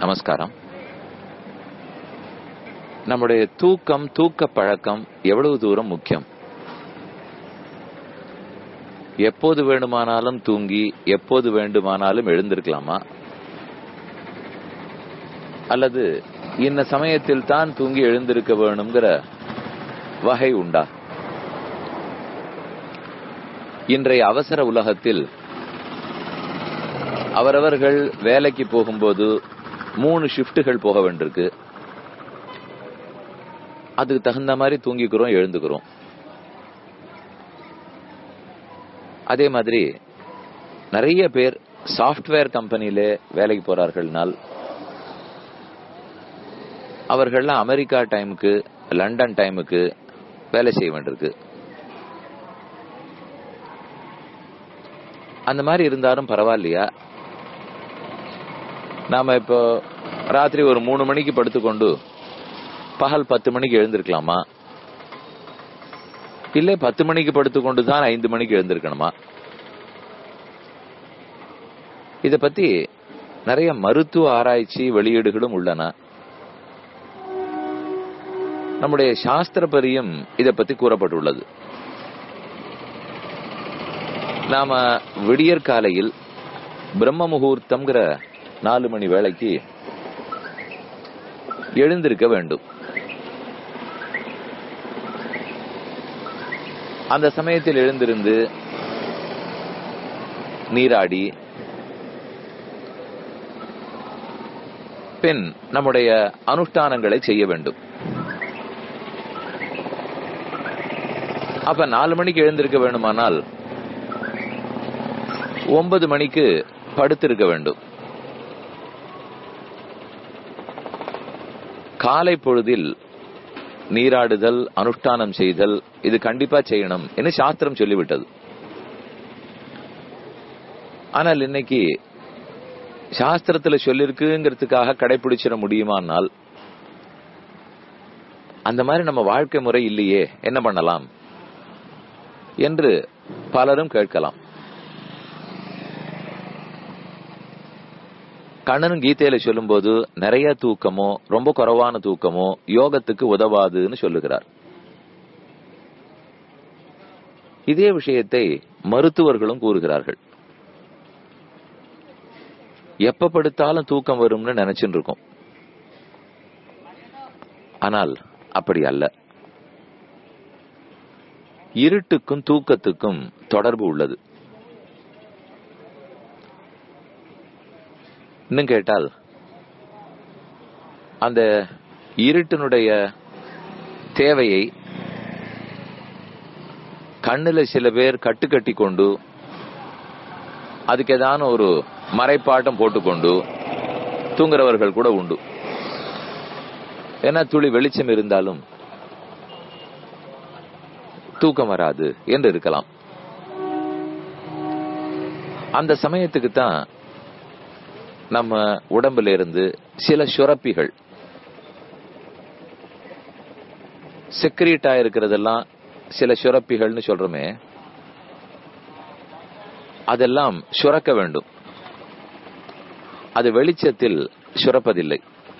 நமஸ்காரம் நம்முடைய தூக்கம் தூக்க பழக்கம் எவ்வளவு தூரம் முக்கியம் எப்போது வேண்டுமானாலும் தூங்கி எப்போது வேண்டுமானாலும் எழுந்திருக்கலாமா அல்லது இன்ன சமயத்தில் தான் தூங்கி எழுந்திருக்க வேணுங்கிற வகை உண்டா இன்றைய அவசர உலகத்தில் அவரவர்கள் வேலைக்கு போகும்போது மூணு ஷிஃப்ட்டுகள் போக வேண்டியிருக்கு அதுக்கு தகுந்த மாதிரி தூங்கிக்கிறோம் எழுந்துக்கிறோம் அதே மாதிரி நிறைய பேர் சாஃப்ட்வேர் கம்பெனியில வேலைக்கு போறார்கள்னால் அவர்கள்லாம் அமெரிக்கா டைமுக்கு லண்டன் டைமுக்கு வேலை செய்ய வேண்டியிருக்கு அந்த மாதிரி இருந்தாலும் பரவாயில்லையா நாம இப்போ ராத்திரி ஒரு மூணு மணிக்கு படுத்துக்கொண்டு பகல் பத்து மணிக்கு எழுந்திருக்கலாமா இல்ல பத்து மணிக்கு படுத்துக்கொண்டு தான் ஐந்து மணிக்கு எழுந்திருக்கணுமா இத பத்தி நிறைய மருத்துவ ஆராய்ச்சி வெளியீடுகளும் உள்ளன நம்முடைய சாஸ்திரப்பரியும் இத பத்தி கூறப்பட்டுள்ளது நாம விடியற் காலையில் பிரம்ம முகூர்த்தம்ங்கிற நாலு மணி வேளைக்கு எழுந்திருக்க வேண்டும் அந்த சமயத்தில் எழுந்திருந்து நீராடி பின் நம்முடைய அனுஷ்டானங்களை செய்ய வேண்டும் அப்ப நாலு மணிக்கு எழுந்திருக்க வேண்டுமானால் ஒன்பது மணிக்கு படுத்திருக்க வேண்டும் காலை பொழுதில் நீராடுதல் அனுஷ்டானம் செய்தல் இது கண்டிப்பா செய்யணும் என்று சாஸ்திரம் சொல்லிவிட்டது ஆனால் இன்னைக்கு சாஸ்திரத்துல சொல்லிருக்குங்கிறதுக்காக கடைபிடிச்சிட முடியுமானால் அந்த மாதிரி நம்ம வாழ்க்கை முறை இல்லையே என்ன பண்ணலாம் என்று பலரும் கேட்கலாம் கண்ணனும் கீதையில சொல்லும்போது நிறைய தூக்கமோ ரொம்ப குறைவான தூக்கமோ யோகத்துக்கு உதவாதுன்னு சொல்லுகிறார் இதே விஷயத்தை மருத்துவர்களும் கூறுகிறார்கள் எப்ப படுத்தாலும் தூக்கம் வரும்னு நினைச்சுட்டு இருக்கோம் ஆனால் அப்படி அல்ல இருட்டுக்கும் தூக்கத்துக்கும் தொடர்பு உள்ளது இன்னும் கேட்டால் அந்த இருட்டினுடைய தேவையை கண்ணுல சில பேர் கட்டு கட்டி கொண்டு அதுக்கு ஏதான ஒரு மறைப்பாட்டம் போட்டுக்கொண்டு தூங்குறவர்கள் கூட உண்டு ஏன்னா துளி வெளிச்சம் இருந்தாலும் தூக்கம் வராது என்று இருக்கலாம் அந்த சமயத்துக்கு தான் நம்ம உடம்புல இருந்து சில சுரப்பிகள் செக்ரீட்டா இருக்கிறதெல்லாம் சில சுரப்பிகள்னு சொல்றோமே அதெல்லாம் சுரக்க வேண்டும் அது வெளிச்சத்தில் சுரப்பதில்லை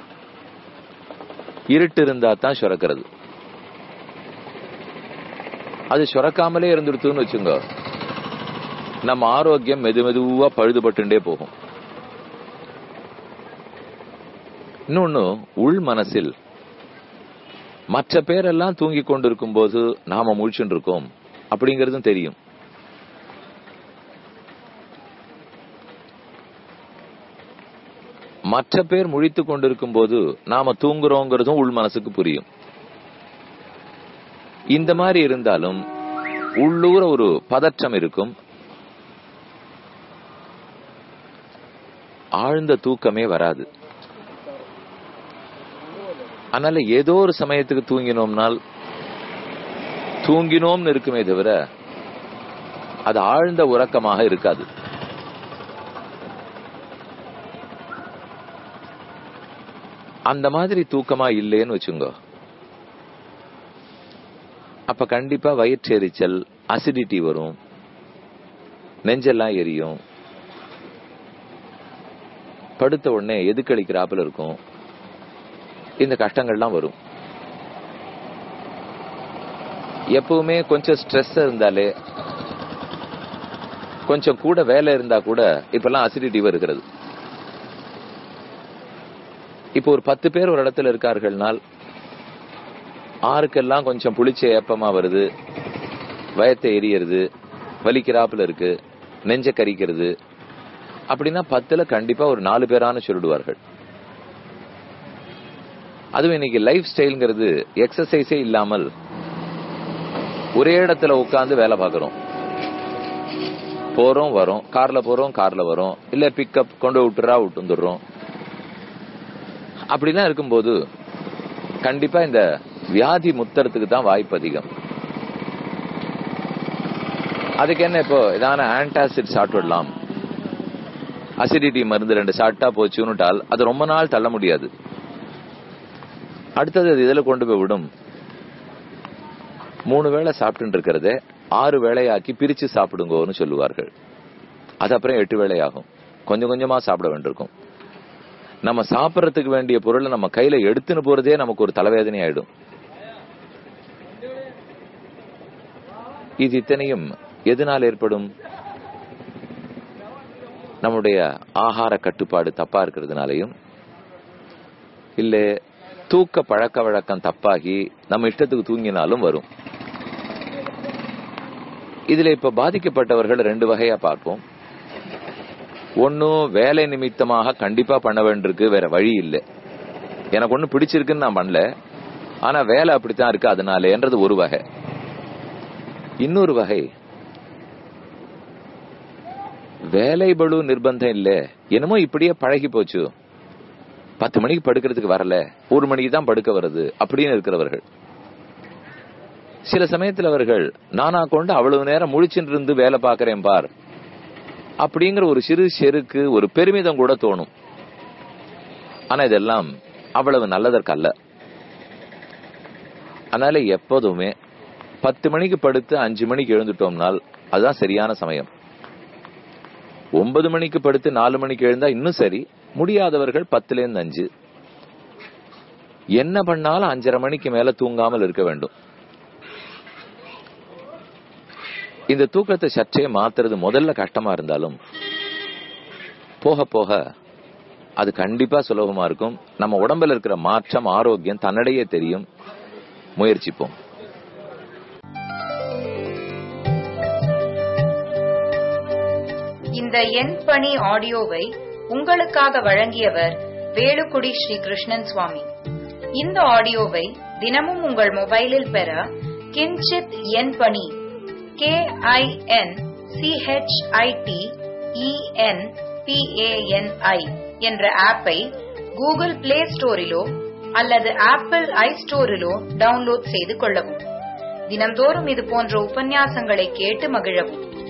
இருட்டு இருந்தா தான் சுரக்கிறது அது சுரக்காமலே இருந்துடுத்துன்னு வச்சுங்க நம்ம ஆரோக்கியம் மெது மெதுவா பழுதுபட்டுண்டே போகும் இன்னொன்னு உள் மனசில் மற்ற பேரெல்லாம் தூங்கி கொண்டிருக்கும் போது நாம முழிச்சுட்டு இருக்கோம் அப்படிங்கறதும் தெரியும் மற்ற பேர் முழித்து கொண்டிருக்கும் போது நாம தூங்குறோங்கிறதும் உள் மனசுக்கு புரியும் இந்த மாதிரி இருந்தாலும் உள்ளூர ஒரு பதற்றம் இருக்கும் ஆழ்ந்த தூக்கமே வராது அதனால ஏதோ ஒரு சமயத்துக்கு தூங்கினோம்னால் தூங்கினோம்னு இருக்குமே தவிர அது ஆழ்ந்த உறக்கமாக இருக்காது அந்த மாதிரி தூக்கமா இல்லைன்னு வச்சுங்க அப்ப கண்டிப்பா வயிற்றெரிச்சல் அசிடிட்டி வரும் நெஞ்செல்லாம் எரியும் படுத்த உடனே எதுக்களிக்கிறாப்புல இருக்கும் இந்த கஷ்டங்கள்லாம் வரும் எப்பவுமே கொஞ்சம் ஸ்ட்ரெஸ் இருந்தாலே கொஞ்சம் கூட வேலை இருந்தா கூட இப்பெல்லாம் அசிடிட்டி வருகிறது இப்போ ஒரு பத்து பேர் ஒரு இடத்துல இருக்கார்கள்னால் ஆறுக்கெல்லாம் கொஞ்சம் புளிச்ச ஏப்பமா வருது வயத்தை எரியறது வலிக்கிறாப்புல இருக்கு நெஞ்ச கரிக்கிறது அப்படின்னா பத்துல கண்டிப்பா ஒரு நாலு பேரான சொல்லிடுவார்கள் அதுவும் இன்னைக்கு லைஃப் ஸ்டைல்ங்கிறது எக்ஸசைஸே இல்லாமல் ஒரே இடத்துல உட்கார்ந்து வேலை பார்க்கறோம் போறோம் வரோம் கார்ல போறோம் கார்ல வரோம் இல்ல பிக்கப் கொண்டு விட்டுறா விட்டு வந்துடுறோம் அப்படிலாம் இருக்கும்போது கண்டிப்பா இந்த வியாதி முத்தறதுக்கு தான் வாய்ப்பு அதிகம் அதுக்கு என்ன இப்போ இதான ஆன்டாசிட் சாப்பிடலாம் அசிடிட்டி மருந்து ரெண்டு சாப்பிட்டா போச்சுன்னுட்டால் அது ரொம்ப நாள் தள்ள முடியாது அடுத்தது அது இதுல கொண்டு போய் விடும் மூணு வேளை சாப்பிட்டு இருக்கிறத ஆறு வேளையாக்கி பிரிச்சு சாப்பிடுங்கன்னு சொல்லுவார்கள் அது அப்புறம் எட்டு வேளை ஆகும் கொஞ்சம் கொஞ்சமா சாப்பிட வேண்டியிருக்கும் நம்ம சாப்பிடறதுக்கு வேண்டிய பொருளை நம்ம கையில எடுத்துன்னு போறதே நமக்கு ஒரு தலைவேதனை ஆயிடும் இது இத்தனையும் எதனால் ஏற்படும் நம்முடைய ஆகார கட்டுப்பாடு தப்பா இருக்கிறதுனாலையும் இல்ல தூக்க பழக்க வழக்கம் தப்பாகி நம்ம இஷ்டத்துக்கு தூங்கினாலும் வரும் இதுல இப்ப பாதிக்கப்பட்டவர்கள் ரெண்டு வகையா பார்ப்போம் ஒன்னும் வேலை நிமித்தமாக கண்டிப்பா பண்ண வேண்டியிருக்கு வேற வழி இல்லை எனக்கு ஒண்ணு பிடிச்சிருக்குன்னு நான் பண்ணல ஆனா வேலை அப்படித்தான் இருக்கு அதனாலேன்றது ஒரு வகை இன்னொரு வகை வேலை பளு நிர்பந்தம் இல்ல என்னமோ இப்படியே பழகி போச்சு பத்து மணிக்கு படுக்கிறதுக்கு வரல ஒரு மணிக்கு தான் படுக்க வருது அப்படின்னு இருக்கிறவர்கள் சில சமயத்தில் அவர்கள் நானா கொண்டு அவ்வளவு நேரம் முழிச்சுட்டு இருந்து வேலை பார்க்கறேன் பார் அப்படிங்கிற ஒரு சிறு செருக்கு ஒரு பெருமிதம் கூட தோணும் ஆனா இதெல்லாம் அவ்வளவு நல்லதற்கல்ல அதனால எப்போதுமே பத்து மணிக்கு படுத்து அஞ்சு மணிக்கு எழுந்துட்டோம்னால் அதுதான் சரியான சமயம் ஒன்பது மணிக்கு படுத்து நாலு மணிக்கு எழுந்தா இன்னும் சரி முடியாதவர்கள் பத்துல இருந்து அஞ்சு என்ன பண்ணாலும் அஞ்சரை மணிக்கு மேல தூங்காமல் இருக்க வேண்டும் இந்த தூக்கத்தை சற்றே மாத்துறது முதல்ல கஷ்டமா இருந்தாலும் போக போக அது கண்டிப்பா சுலபமா இருக்கும் நம்ம உடம்புல இருக்கிற மாற்றம் ஆரோக்கியம் தன்னடையே தெரியும் முயற்சிப்போம் இந்த எண் பணி ஆடியோவை உங்களுக்காக வழங்கியவர் வேலுக்குடி ஸ்ரீ கிருஷ்ணன் சுவாமி இந்த ஆடியோவை தினமும் உங்கள் மொபைலில் பெற கிஞ்சித் எண் பணி கே ஐ என் சிஹெச்ஐடி இஎன் பிஏஎன்ஐ என்ற ஆப்பை கூகுள் பிளே ஸ்டோரிலோ அல்லது ஆப்பிள் ஐ ஸ்டோரிலோ டவுன்லோட் செய்து கொள்ளவும் தினம்தோறும் இது போன்ற உபன்யாசங்களை கேட்டு மகிழவும்